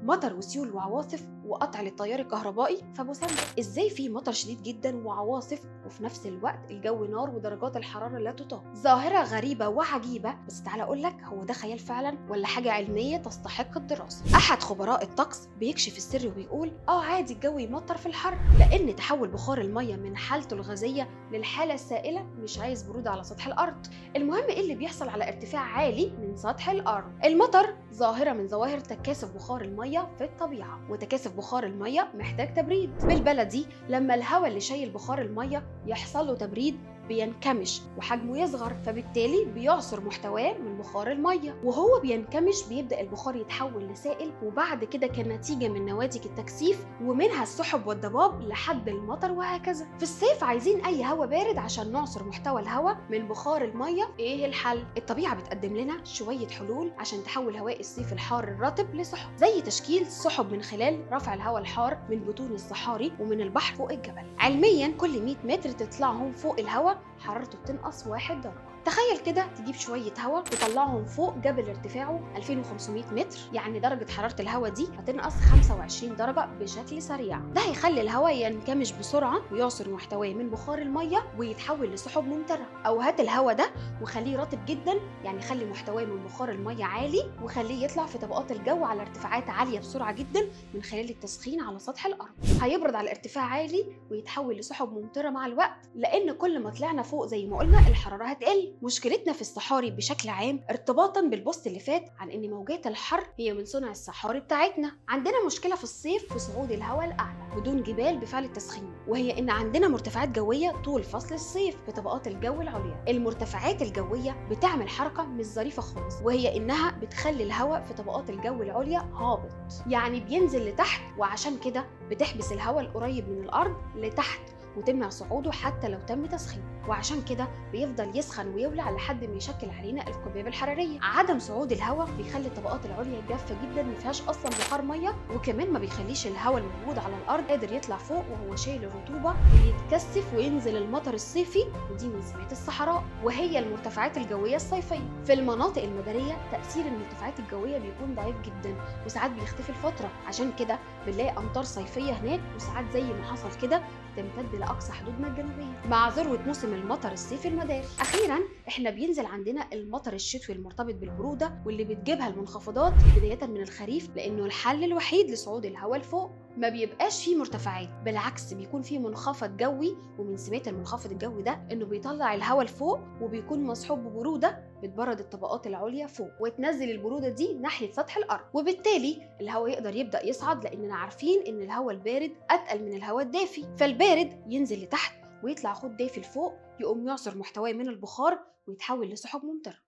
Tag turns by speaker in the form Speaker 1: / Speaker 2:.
Speaker 1: مطر وسيول وعواصف وقطع للتيار الكهربائي فمسمى ازاي في مطر شديد جدا وعواصف وفي نفس الوقت الجو نار ودرجات الحراره لا تطاق ظاهره غريبه وعجيبه بس تعالى اقول لك هو ده خيال فعلا ولا حاجه علميه تستحق الدراسه احد خبراء الطقس بيكشف السر وبيقول اه عادي الجو يمطر في الحر لان تحول بخار الميه من حالته الغازيه للحاله السائله مش عايز بروده على سطح الارض المهم ايه اللي بيحصل على ارتفاع عالي من سطح الارض المطر ظاهره من ظواهر تكاثف بخار الميه في الطبيعه وتكاثف بخار الميه محتاج تبريد بالبلدي لما الهواء اللي شايل بخار الميه يحصل له تبريد بينكمش وحجمه يصغر فبالتالي بيعصر محتواه من بخار الميه وهو بينكمش بيبدا البخار يتحول لسائل وبعد كده كنتيجه من نواتج التكثيف ومنها السحب والضباب لحد المطر وهكذا في الصيف عايزين اي هواء بارد عشان نعصر محتوى الهواء من بخار الميه ايه الحل الطبيعه بتقدم لنا شويه حلول عشان تحول هواء الصيف الحار الرطب لسحب زي تشكيل سحب من خلال رفع الهواء الحار من بطون الصحاري ومن البحر فوق الجبل علميا كل 100 متر تطلعهم فوق الهواء حرارته بتنقص واحد درجة تخيل كده تجيب شوية هواء تطلعهم فوق جبل ارتفاعه 2500 متر يعني درجة حرارة الهواء دي هتنقص 25 درجة بشكل سريع ده هيخلي الهواء ينكمش بسرعة ويعصر محتواه من بخار المية ويتحول لسحب ممترة أو هات الهواء ده وخليه رطب جدا يعني خلي محتواه من بخار المية عالي وخليه يطلع في طبقات الجو على ارتفاعات عالية بسرعة جدا من خلال التسخين على سطح الأرض هيبرد على ارتفاع عالي ويتحول لسحب ممطرة مع الوقت لأن كل ما طلعنا فوق زي ما قلنا الحرارة هتقل مشكلتنا في الصحاري بشكل عام ارتباطا بالبوست اللي فات عن ان موجات الحر هي من صنع الصحاري بتاعتنا عندنا مشكله في الصيف في صعود الهواء الاعلى بدون جبال بفعل التسخين وهي ان عندنا مرتفعات جويه طول فصل الصيف في طبقات الجو العليا المرتفعات الجويه بتعمل حركه مش ظريفه خالص وهي انها بتخلي الهواء في طبقات الجو العليا هابط يعني بينزل لتحت وعشان كده بتحبس الهواء القريب من الارض لتحت وتمنع صعوده حتى لو تم تسخينه وعشان كده بيفضل يسخن ويولع لحد ما يشكل علينا القباب الحراريه عدم صعود الهواء بيخلي الطبقات العليا جافه جدا ما فيهاش اصلا بخار ميه وكمان ما بيخليش الهواء الموجود على الارض قادر يطلع فوق وهو شايل الرطوبه ويتكثف وينزل المطر الصيفي ودي من سمات الصحراء وهي المرتفعات الجويه الصيفيه في المناطق المداريه تاثير المرتفعات الجويه بيكون ضعيف جدا وساعات بيختفي الفتره عشان كده بنلاقي امطار صيفيه هناك وساعات زي ما حصل كده تمتد لاقصى حدودنا الجنوبيه مع ذروه موسم المطر الصيفي المداري اخيرا احنا بينزل عندنا المطر الشتوي المرتبط بالبروده واللي بتجيبها المنخفضات بدايه من الخريف لانه الحل الوحيد لصعود الهواء لفوق ما بيبقاش فيه مرتفعات بالعكس بيكون فيه منخفض جوي ومن سمات المنخفض الجوي ده انه بيطلع الهواء لفوق وبيكون مصحوب ببروده بتبرد الطبقات العليا فوق وتنزل البروده دي ناحيه سطح الارض وبالتالي الهواء يقدر يبدا يصعد لاننا عارفين ان الهواء البارد اتقل من الهواء الدافي فالبارد ينزل لتحت ويطلع خد دافي لفوق يقوم يعصر محتواه من البخار ويتحول لسحب ممطره